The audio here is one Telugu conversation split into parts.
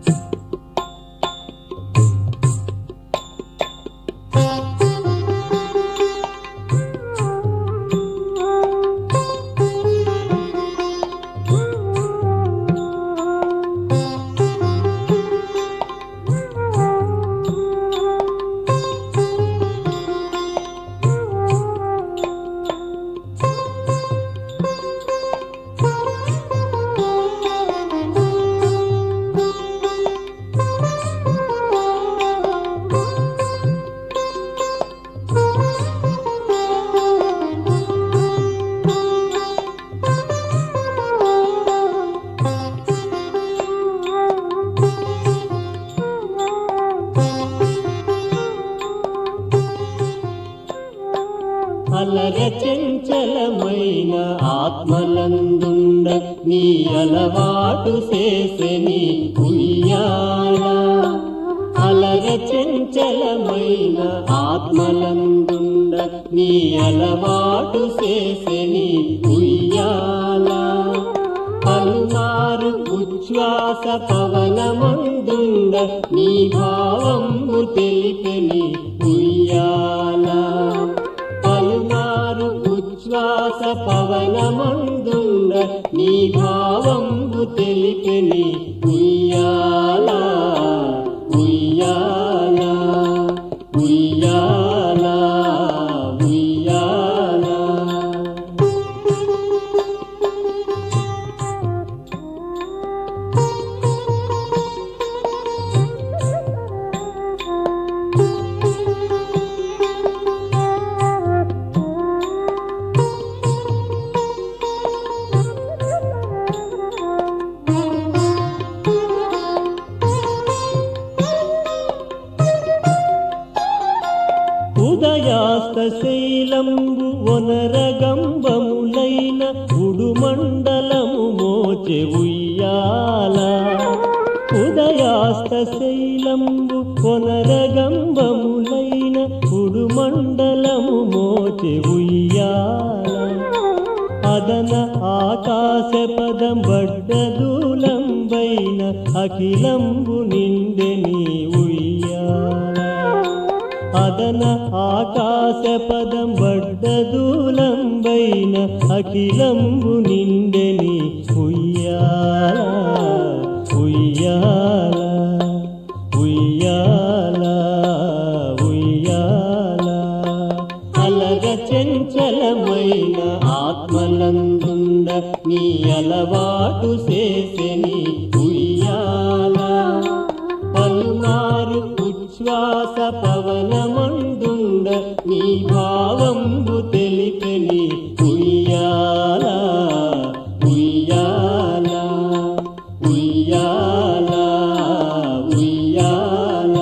అలర చెంచలమైన ఆత్మలందుండ నీ అలవాటు చేసని ఉయ్యాల అలర చెంచలమైన ఆత్మలందుండ నీ అలవాటు చేసని ఉయ్యాల పలుమారు ఉచ్ఛ్వాస పవనమందుండ నీ భావంబు తెలిపని ఉయ్యాల పలుమారు ఉచ్ఛ్వాస పవనమందుండ నీ భావంబు తెలిపని ఉయ్యాల ఉయ్యాల ఉయ్యాల ఉయ్యాల ఉదయాస్త శైలంబు వనరగంబములైన ఉడుమండలము మోచె ఉయ్యాల ఉదయాస్త శైలంబు వనరగంబములైన ఉడుమండలము మోచె ఉయ్యాల అదన ఆకాశ పదం బడ్డదూలంబైన అఖిలంబు నిండెని ఉయ్యాల అదన ఆకాశ పదం బడ్డదూలంబైన అఖిలంబు నిండెని ఉయ్యాల ఉయ్యాల ఉయ్యాల ఉయ్యాల అలగ చెంచలమైన ఆత్మలందుండ నీ అలవాటు చేసెని ఉయ్యాల పలుమారు ఉచ్ఛ్వాస పవనమందుండ నీ భావంబు తెలిపెని ఉయ్యాల ఉయ్యాల ఉయ్యాల ఉయ్యాల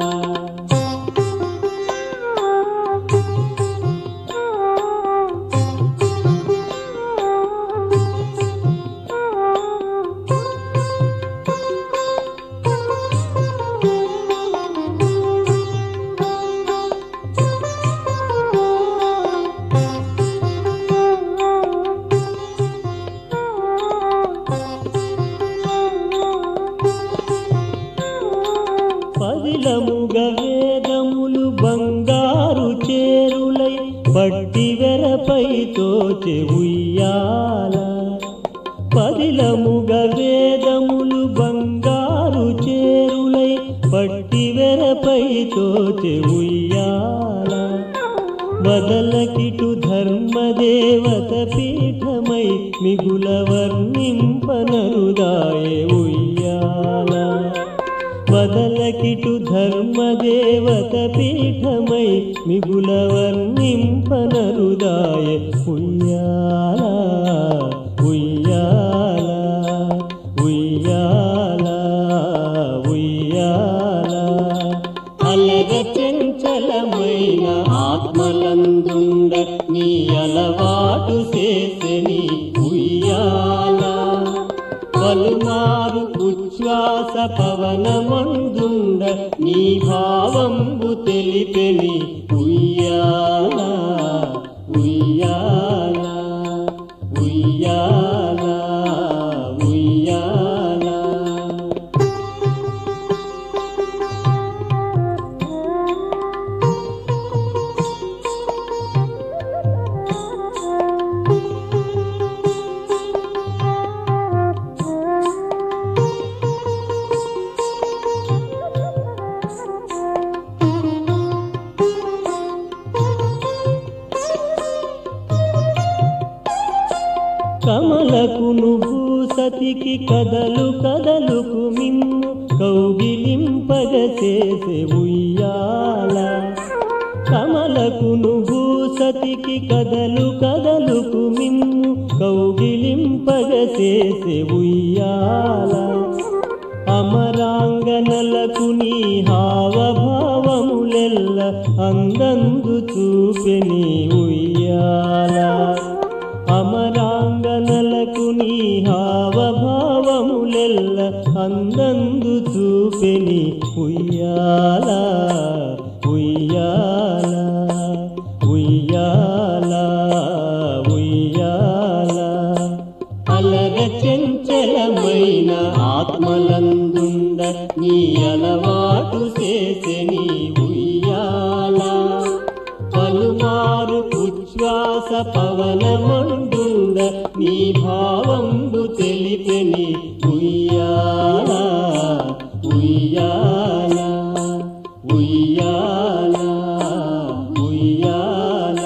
పదిలముగ వేదములు బంగారు చేరులై పట్టి వెరపై తోచె ఉయ్యాల పదిలముగ వేదములు బంగారు చేరులై పట్టి వెరపై తోచె ఉయ్యాల బదలకిటు ధర్మదేవత పీఠమై మిగుల వర్ణింపనరుదాయ ఉయ్యాల బదలకిటు ధర్మదేవత పీఠమై మిగుల వర్ణింపనరుదాయ ఉయ్యాల ఉయ్యాల ఉయ్యాల ఉయ్యాల అలగ చెంచలమైన ఆత్మలందుండ నీ అలవాటు చేసని ఉయ్యాల పలుమారు ఉచ్ఛ్వాస పవనమందుండ నీ భావంబు తెలిపెని ఉయ్యాల ఉయ్యాల ఉయ్యాల ఉయ్యాల భూసతికి కదలు కదలుకు మిమ్ము కౌగిలింపగసేసే ఉయ్యాల కమలకును భూసతికి కదలు కదలుకు మిమ్ము కౌగిలింపగసేసే ఉయ్యాల అమరాంగనలకు నీ హావభావములెల్ల అందందు చూపెని ఉయ్యాల అమరాంగనలకు నీ హావభావములెల్ల అందందు చూపెని ఉయ్యాల ఉయ్యాల ఉయ్యాల ఉయ్యాల అలగ చెంచలమైన ఆత్మలందుండ నీ అలవాటు చేసే నీ ఉయ్యాల పలుమారు ఉచ్ఛ్వాస పవనమందుండ నీ భావంబు తెలిపే నీ ఉయ్యాల ఉయ్యాల ఉయ్యాల ఉయ్యాల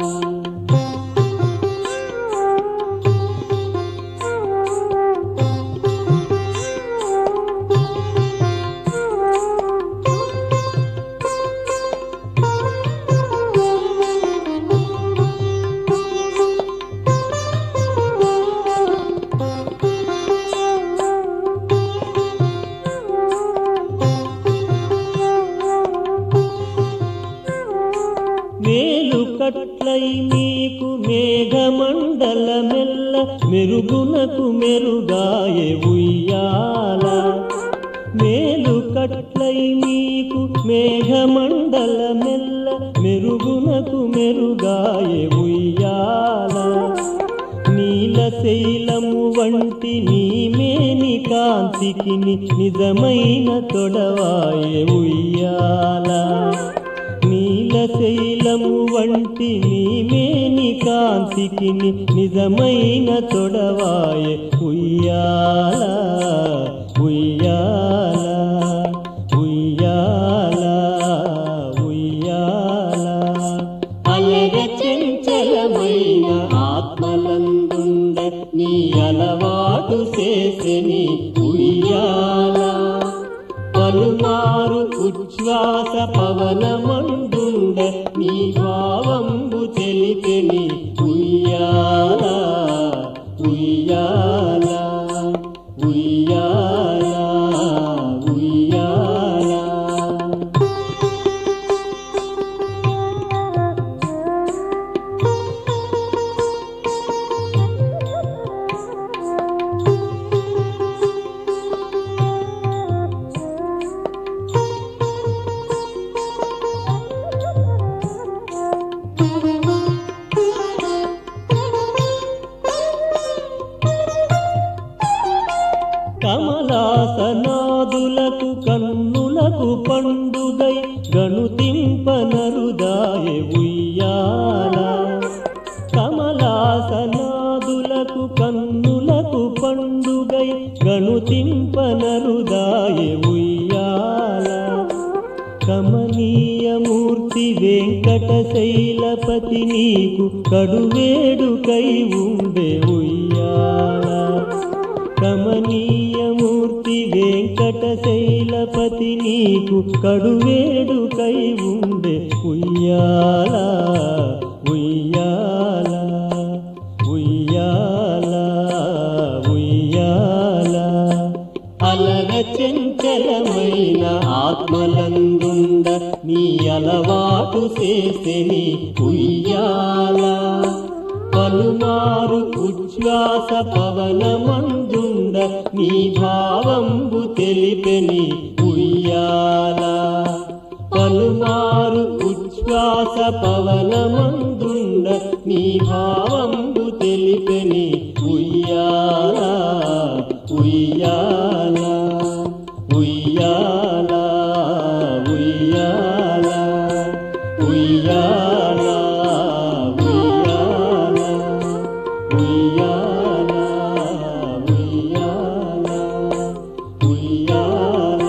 మేలు కట్లై మీకు మేఘమండలమెల్ల మెరుగునకు మెరుగాయే ఉయ్యాల మేలు కట్లై మీకు మేఘమండలమెల్ల మెరుగునకు మెరుగాయే ఉయ్యాల నీలశైలము వంటి నీమేని కాంతికి నిజమైన తొడవాయే ఉయ్యాల నీలశైలము వంటి నీమేని కాంతికి నిజమైన తొడవాయ ఉయ్యాల ఉయ్యాల ఉయ్యాల ఉయ్యాల అలగ చెంచలమైన ఆత్మలందుండ నీ అలవాటు చేసే నీ ఉయ్యాల పలుమారు ఉచ్ఛ్వాస పవనమందుండ నీ భావంబు తెలిపే నీ ఉయ్యాల ఉయ్యాల ఉయ్యాల ఉయ్యాల కమలాసనాదులకు కన్నులకు పండుగై గణుతింపనరుదాయ ఉయ్యాల కమలాసనాదులకు కన్నులకు పండుగై గణుతింపనరుదాయ ఉయ్యాల కమనీయమూర్తి వెంకటశైలపతి నీకు కడువేడుకై ఉండే ఉయ్యాల కమనీయమూర్తి వెంకటశైలపతి నీకు కడువేడుకై ఉండే ఉయ్యాల ఉయ్యాల ఉయ్యాల ఉయ్యాల అలగ చెంచలమైన ఆత్మలందుండ నీ అలవాటు చేసే నీ ఉయ్యాల పలుమారు ఉచ్ఛ్వాస పవనమందుండ నీ భావంబు తెలిపే నీ ఉయ్యాల పలుమారు ఉచ్ఛ్వాస పవనమందుండ నీ భావంబు తెలిపే నీ ఉయ్యాల ఉయ్యాల ఉయ్యాల ఉయ్యాల ఉయ్యాల ఉయ్యాల ఉయ్యాల ఉయ్యాల ఉయ్యాల